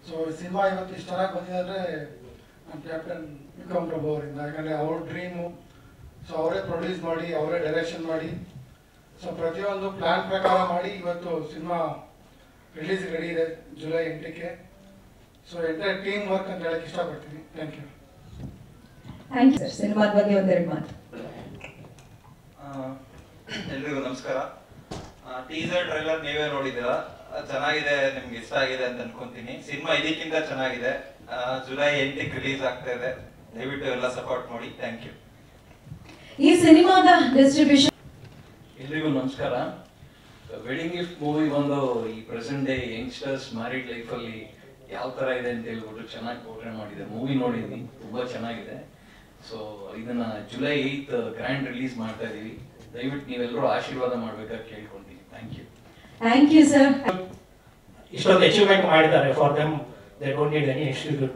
so cinema ಇವತ್ತು ಇಷ್ಟು ಚೆನ್ನಾಗಿ ಬಂದಿದೆ ಅಂದರೆ ನಮ್ಮ ಕ್ಯಾಪ್ಟನ್ ವಿಕ್ರಮ್ ಪ್ರಭು ಅವರಿಂದ ಯಾಕಂದರೆ ಅವ್ರ ಡ್ರೀಮು ಸೊ ಅವರೇ ಪ್ರೊಡ್ಯೂಸ್ ಮಾಡಿ ಅವರೇ ಡೈರೆಕ್ಷನ್ ಮಾಡಿ ಸೊ ಪ್ರತಿಯೊಂದು ಪ್ಲ್ಯಾನ್ ಪ್ರಕಾರ ಮಾಡಿ ಇವತ್ತು ಸಿನಿಮಾ ರಿಲೀಸ್ ರೆಡಿ ಇದೆ ಜುಲೈ ಎಂಟಕ್ಕೆ ಸೊ ಎಂಟೈರ್ ಟೀಮ್ ವರ್ಕ್ ಅಂತ ಹೇಳಕ್ಕೆ ಇಷ್ಟಪಡ್ತೀನಿ thank you thank you sir ಸಿನಿಮಾದ ಬಗ್ಗೆ ಒಂದೆರಡು ಮಾತು ಆ, ಎಲ್ರಿಗೂ ನಮಸ್ಕಾರ ಟೀಸರ್ ಟ್ರೈಲರ್ ನೀವೇ ನೋಡಿದ್ದೀರಾ ಆ, ಚೆನ್ನಾಗಿದೆ ನಿಮ್ಗೆ ಇಷ್ಟ ಆಗಿದೆ ಅಂತ ಅನ್ಕೊಂತೀನಿ ಸಿನಿಮಾ ಇದಕ್ಕಿಂತ ಚೆನ್ನಾಗಿದೆ ಆ, ಜುಲೈ ಎಂಟಕ್ಕೆ ರಿಲೀಸ್ ಆಗ್ತಾ ಇದೆ ದಯವಿಟ್ಟು ಎಲ್ಲ ಸಪೋರ್ಟ್ ಮಾಡಿ ಥ್ಯಾಂಕ್ ಯು ಈ ಸಿನಿಮಾದ ಡಿಸ್ಟ್ರಿಬ್ಯೂಷನ್ ಎಲ್ರಿಗೂ ನಮಸ್ಕಾರ ವೆಡ್ಡಿಂಗ್ ಗಿಫ್ಟ್ ಮೂವಿ ಬಂದು ಈ ಪ್ರೆಸೆಂಟ್ ಡೇ ಯಂಗ್ಸ್ಟರ್ಸ್ ಮ್ಯಾರಿಡ್ ಲೈಫಲ್ಲಿ ಯಾವ ಥರ ಇದೆ ಅಂತ ಹೇಳ್ಬಿಟ್ಟು ಚೆನ್ನಾಗಿ ಪೋರ್ಟ್ರೇಟ್ ಮಾಡಿದೆ ಮೂವಿ ನೋಡಿದ್ವಿ ತುಂಬ ಚೆನ್ನಾಗಿದೆ ಸೊ ಇದನ್ನ ಜುಲೈ ಏಯ್ತ್ ಗ್ರ್ಯಾಂಡ್ ರಿಲೀಸ್ ಮಾಡ್ತಾ ಇದೀವಿ ದಯವಿಟ್ಟು ನೀವೆಲ್ಲರೂ ಆಶೀರ್ವಾದ ಮಾಡ್ಬೇಕಾದ್ರೆ ಕೇಳ್ಕೊಂತೀನಿ thank you thank you sir ಇಷ್ಟೊಂದು ಅಚೀವ್ಮೆಂಟ್ ಮಾಡಿದ್ದಾರೆ for them they don't need any institute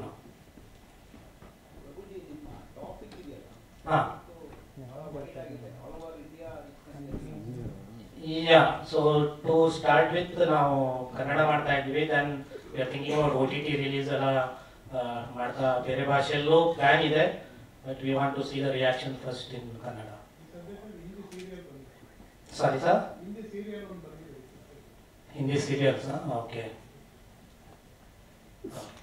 ಹಾಂ yeah so to start with ನಾವು ಕನ್ನಡ ಮಾಡ್ತಾ ಇದ್ವಿ ದೆನ್ ವಿ ಆರ್ ಥಿಂಕಿಂಗ್ ಅವ್ರ ಓ ಟಿ ಟಿ ರಿಲೀಸ್ ಎಲ್ಲ ಆ, ಮಾಡ್ತಾ ಬೇರೆ ಭಾಷೆಯಲ್ಲೂ ಪ್ಲ್ಯಾನ್ ಇದೆ but we want to see the reaction first in Kannada sorry sir Hindi serials okay